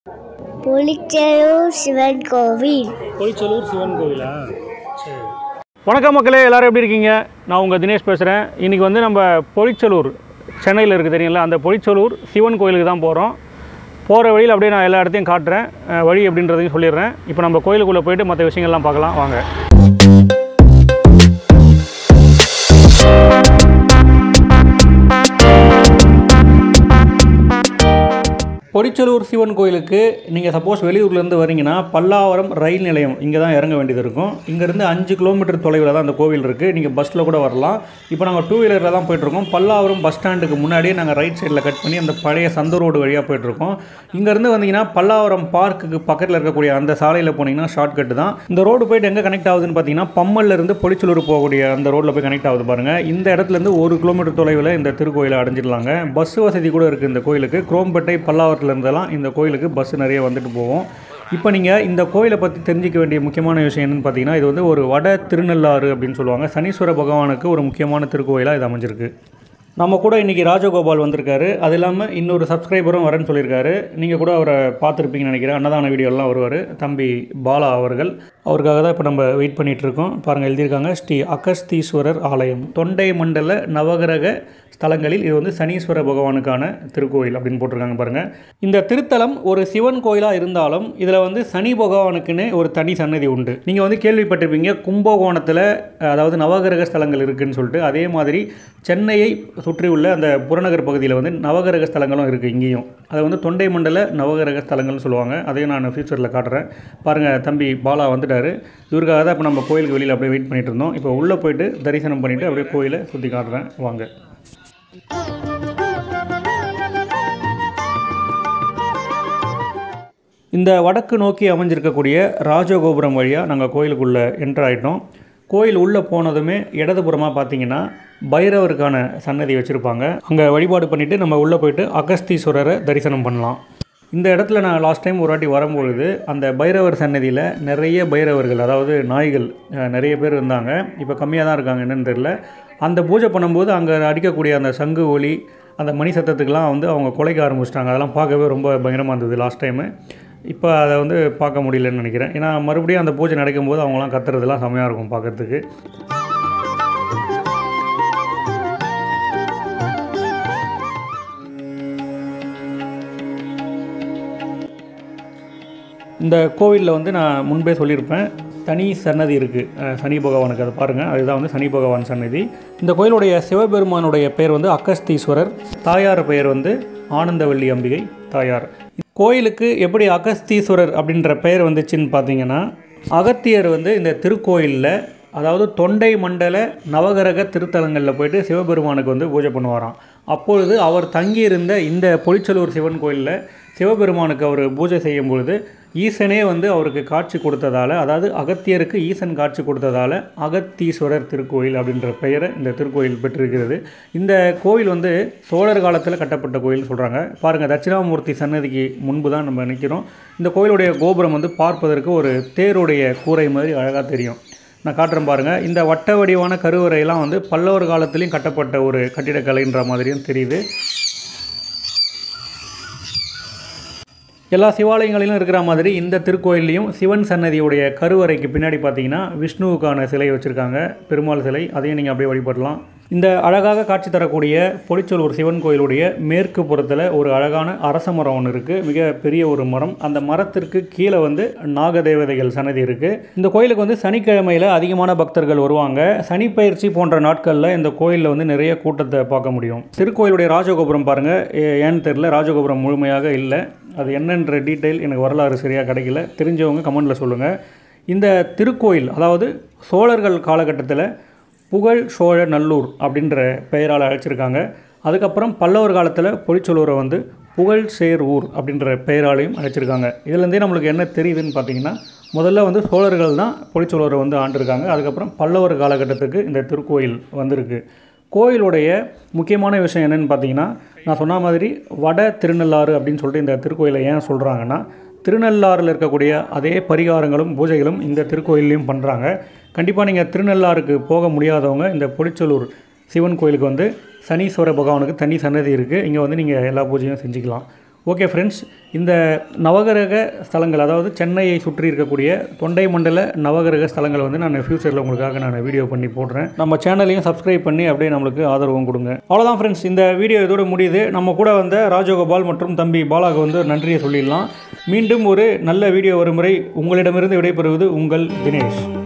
புலிச்செலூர் சிவன் கோவில் பொய்ச்சலூர் சிவன் கோவிலா சரி வணக்கம் மக்களே எல்லாரும் எப்படி இருக்கீங்க நான் உங்கள் தினேஷ் பேசுகிறேன் இன்றைக்கி வந்து நம்ம பொய்ச்சலூர் சென்னையில் இருக்குது தெரியுங்களா அந்த பொய்ச்சலூர் சிவன் கோயிலுக்கு தான் போகிறோம் போகிற வழியில் அப்படியே நான் எல்லா இடத்தையும் காட்டுறேன் அஹ் வழி எப்படின்றதையும் சொல்லிடுறேன் இப்போ நம்ம கோயிலுக்குள்ளே போயிட்டு மற்ற விஷயங்கள்லாம் பார்க்கலாம் வாங்க பொரிச்சலூர் சிவன் கோயிலுக்கு நீங்கள் சப்போஸ் வெளியூர்லேருந்து வரீங்கன்னா பல்லாவரம் ரயில் நிலையம் இங்கே தான் இறங்க வேண்டியது இருக்கும் இங்கேருந்து அஞ்சு கிலோமீட்டர் தொலைவில் தான் அந்த கோவில் இருக்குது நீங்கள் பஸ்ஸில் கூட வரலாம் இப்போ நாங்கள் டூ வீலரில் தான் போயிட்டுருக்கோம் பல்லாவரம் பஸ் ஸ்டாண்டுக்கு முன்னாடியே நாங்கள் ரைட் சைடில் கட் பண்ணி அந்த பழைய சந்த ரோடு வழியாக போயிட்டுருக்கோம் இங்கேருந்து வந்தீங்கன்னா பல்லாவரம் பார்க்குக்கு பக்கத்தில் இருக்கக்கூடிய அந்த சாலையில் போனீங்கன்னா ஷார்ட் கட் தான் இந்த ரோடு போயிட்டு எங்கே கனெக்ட் ஆகுதுன்னு பார்த்தீங்கன்னா பம்மல்ல இருந்து பொலிச்சலூர் போகக்கூடிய அந்த ரோட்டில் போய் கனெக்ட் ஆகுது பாருங்கள் இந்த இடத்துலேருந்து ஒரு கிலோமீட்டர் தொலைவில் இந்த திருக்கோயிலை அடைஞ்சிடலாங்க பஸ் வசதி கூட இருக்குது இந்த கோயிலுக்கு குரோம்பேட்டை பல்லாவரத்துல இருந்தெல்லாம் இந்த கோயிலுக்கு பஸ் நிறைய வந்துட்டு போகும் இப்போ நீங்கள் இந்த கோயிலை பற்றி தெரிஞ்சிக்க வேண்டிய முக்கியமான விஷயம் என்னன்னு பார்த்தீங்கன்னா இது வந்து ஒரு வட திருநள்ளாறு அப்படின்னு சொல்லுவாங்க சனீஸ்வர பகவானுக்கு ஒரு முக்கியமான திருக்கோயிலாக இது அமைஞ்சிருக்கு நம்ம கூட இன்றைக்கி ராஜகோபால் வந்திருக்காரு அது இல்லாமல் இன்னொரு சப்ஸ்கிரைபரும் வரேன்னு சொல்லியிருக்காரு நீங்கள் கூட அவரை பார்த்துருப்பீங்கன்னு நினைக்கிறேன் அன்னதான வீடியோலாம் வருவார் தம்பி பாலா அவர்கள் அவருக்காக தான் இப்போ நம்ம வெயிட் பண்ணிகிட்டு இருக்கோம் பாருங்கள் எழுதியிருக்காங்க ஸ்ரீ அகஸ்தீஸ்வரர் ஆலயம் தொண்டை மண்டல நவகிரக ஸ்தலங்களில் இது வந்து சனீஸ்வர பகவானுக்கான திருக்கோயில் அப்படின்னு போட்டிருக்காங்க பாருங்கள் இந்த திருத்தலம் ஒரு சிவன் கோயிலாக இருந்தாலும் இதில் வந்து சனி பகவானுக்குன்னு ஒரு தனி சன்னதி உண்டு நீங்கள் வந்து கேள்விப்பட்டிருப்பீங்க கும்பகோணத்தில் அதாவது நவகிரக ஸ்தலங்கள் இருக்குன்னு சொல்லிட்டு அதே மாதிரி சென்னையை சுற்றியுள்ள அந்த புறநகர் பகுதியில் வந்து நவகிரக ஸ்தலங்களும் இருக்குது இங்கேயும் அதை வந்து தொண்டை மண்டல நவகிரக ஸ்தலங்கள்னு சொல்லுவாங்க அதையும் நான் ஃபியூச்சரில் காட்டுறேன் பாருங்கள் தம்பி பாலா வந்துட்டார் இவருக்காக தான் இப்போ நம்ம கோயிலுக்கு வெளியில் அப்படியே வெயிட் பண்ணிட்டு இருந்தோம் இப்போ உள்ளே போயிட்டு தரிசனம் பண்ணிவிட்டு அப்படியே கோயிலை சுற்றி காட்டுறேன் வாங்க இந்த வடக்கு நோக்கி அமைஞ்சிருக்கக்கூடிய ராஜகோபுரம் வழியாக நாங்கள் கோயிலுக்குள்ளே என்டர் ஆகிட்டோம் கோயில் உள்ளே போனதுமே இடதுபுறமாக பார்த்தீங்கன்னா பைரவருக்கான சன்னதி வச்சுருப்பாங்க அங்கே வழிபாடு பண்ணிவிட்டு நம்ம உள்ளே போயிட்டு அகஸ்தீஸ்வரரை தரிசனம் பண்ணலாம் இந்த இடத்துல நான் லாஸ்ட் டைம் ஒரு வாட்டி வரும்பொழுது அந்த பைரவர் சன்னதியில் நிறைய பைரவர்கள் அதாவது நாய்கள் அஹ், நிறைய பேர் இருந்தாங்க இப்போ கம்மியாக தான் இருக்காங்க என்னன்னு தெரில அந்த பூஜை பண்ணும்போது அங்கே அடிக்கக்கூடிய அந்த சங்கு ஒலி அந்த மணி சத்தத்துக்கெலாம் வந்து அவங்க குலைக்க ஆரம்பிச்சிட்டாங்க அதெல்லாம் பார்க்கவே ரொம்ப பயங்கரமாக இருந்தது லாஸ்ட் டைமு இப்போ அதை வந்து பார்க்க முடியலன்னு நினைக்கிறேன் ஏன்னா மறுபடியும் அந்த பூஜை நடக்கும்போது அவங்களாம் கத்துறதுலாம் செம்மையாக இருக்கும் பார்க்கறதுக்கு இந்த கோவிலில் வந்து நான் முன்பே சொல்லியிருப்பேன் தனி சன்னதி இருக்குது சனி பகவானுக்கு அதை பாருங்கள் அதுதான் வந்து சனி பகவான் சன்னதி இந்த கோயிலுடைய சிவபெருமானுடைய பெயர் வந்து அகஸ்தீஸ்வரர் தாயார் பெயர் வந்து ஆனந்தவல்லி அம்பிகை தாயார் கோயிலுக்கு எப்படி அகஸ்தீஸ்வரர் அப்படின்ற பெயர் வந்துச்சுன்னு பார்த்தீங்கன்னா அகத்தியர் வந்து இந்த திருக்கோயிலில் அதாவது தொண்டை மண்டல நவகிரக திருத்தலங்களில் போயிட்டு சிவபெருமானுக்கு வந்து பூஜை பண்ணுவாராம் அப்பொழுது அவர் தங்கியிருந்த இந்த பொலிச்சலூர் சிவன் கோயிலில் சிவபெருமானுக்கு அவர் பூஜை செய்யும் பொழுது ஈசனே வந்து அவருக்கு காட்சி கொடுத்ததால் அதாவது அகத்தியருக்கு ஈசன் காட்சி கொடுத்ததால் அகத்தீஸ்வரர் திருக்கோயில் அப்படின்ற பெயரை இந்த திருக்கோயில் பெற்றிருக்கிறது இந்த கோயில் வந்து சோழர் காலத்தில் கட்டப்பட்ட கோயில்னு சொல்கிறாங்க பாருங்கள் தட்சிணாமூர்த்தி சன்னதிக்கு முன்பு தான் நம்ம நிற்கிறோம் இந்த கோயிலுடைய கோபுரம் வந்து பார்ப்பதற்கு ஒரு தேருடைய கூரை மாதிரி அழகாக தெரியும் நான் காட்டுறேன் பாருங்கள் இந்த வட்ட வடிவான கருவறையெல்லாம் வந்து பல்லவர் காலத்துலேயும் கட்டப்பட்ட ஒரு கட்டிடக்கலைன்ற மாதிரியும் தெரியுது எல்லா சிவாலயங்களிலும் இருக்கிற மாதிரி இந்த திருக்கோயில்லையும் சிவன் சன்னதியுடைய கருவறைக்கு பின்னாடி பார்த்தீங்கன்னா விஷ்ணுவுக்கான சிலை வச்சுருக்காங்க பெருமாள் சிலை அதையும் நீங்கள் அப்படியே வழிபடலாம் இந்த அழகாக காட்சி தரக்கூடிய பொலிச்சலூர் சிவன் கோயிலுடைய மேற்கு புறத்தில் ஒரு அழகான அரச மரம் ஒன்று இருக்குது மிக பெரிய ஒரு மரம் அந்த மரத்திற்கு கீழே வந்து நாகதேவதைகள் சன்னதி இருக்குது இந்த கோயிலுக்கு வந்து சனிக்கிழமையில் அதிகமான பக்தர்கள் வருவாங்க சனிப்பயிற்சி போன்ற நாட்களில் இந்த கோயிலில் வந்து நிறைய கூட்டத்தை பார்க்க முடியும் திருக்கோயிலுடைய ராஜகோபுரம் பாருங்கள் ஏ- ஏன்னு தெரில ராஜகோபுரம் முழுமையாக இல்லை அது என்னன்ற டீட்டெயில் எனக்கு வரலாறு சரியாக கிடைக்கல தெரிஞ்சவங்க கமெண்டில் சொல்லுங்கள் இந்த திருக்கோயில் அதாவது சோழர்கள் காலகட்டத்தில் புகழ் சோழ நல்லூர் அப்படின்ற பெயரால் அழைச்சிருக்காங்க அதுக்கப்புறம் பல்லவர் காலத்தில் பொலிச்சலூரை வந்து புகழ் சேர் ஊர் அப்படின்ற பெயராலையும் அழைச்சிருக்காங்க இதுலேருந்தே நம்மளுக்கு என்ன தெரியுதுன்னு பார்த்தீங்கன்னா முதல்ல வந்து சோழர்கள் தான் பொலிச்சலூரை வந்து ஆண்டிருக்காங்க அதுக்கப்புறம் பல்லவர் காலகட்டத்துக்கு இந்த திருக்கோயில் வந்திருக்கு கோயிலுடைய முக்கியமான விஷயம் என்னென்னு பார்த்தீங்கன்னா நான் சொன்ன மாதிரி வட திருநள்ளாறு அப்படின்னு சொல்லிட்டு இந்த திருக்கோயிலை ஏன் சொல்கிறாங்கன்னா திருநள்ளாறில் இருக்கக்கூடிய அதே பரிகாரங்களும் பூஜைகளும் இந்த திருக்கோயிலையும் பண்ணுறாங்க கண்டிப்பாக நீங்கள் திருநள்ளாறுக்கு போக முடியாதவங்க இந்த பொலிச்சலூர் சிவன் கோயிலுக்கு வந்து சனீஸ்வர பகவானுக்கு தனி சன்னதி இருக்குது இங்கே வந்து நீங்கள் எல்லா பூஜையும் செஞ்சுக்கலாம் ஓகே ஃப்ரெண்ட்ஸ் இந்த நவகிரக ஸ்தலங்கள் அதாவது சென்னையை சுற்றி இருக்கக்கூடிய தொண்டை மண்டல நவகிரக ஸ்தலங்களை வந்து நான் ஃப்யூச்சரில் உங்களுக்காக நான் வீடியோ பண்ணி போடுறேன் நம்ம சேனலையும் சப்ஸ்கிரைப் பண்ணி அப்படியே நம்மளுக்கு ஆதரவும் கொடுங்க அவ்வளோதான் ஃப்ரெண்ட்ஸ் இந்த வீடியோ இதோட முடியுது நம்ம கூட வந்த ராஜகோபால் மற்றும் தம்பி பாலாவுக்கு வந்து நன்றியை சொல்லிடலாம் மீண்டும் ஒரு நல்ல வீடியோ வரும் முறை உங்களிடமிருந்து விடைபெறுவது உங்கள் தினேஷ்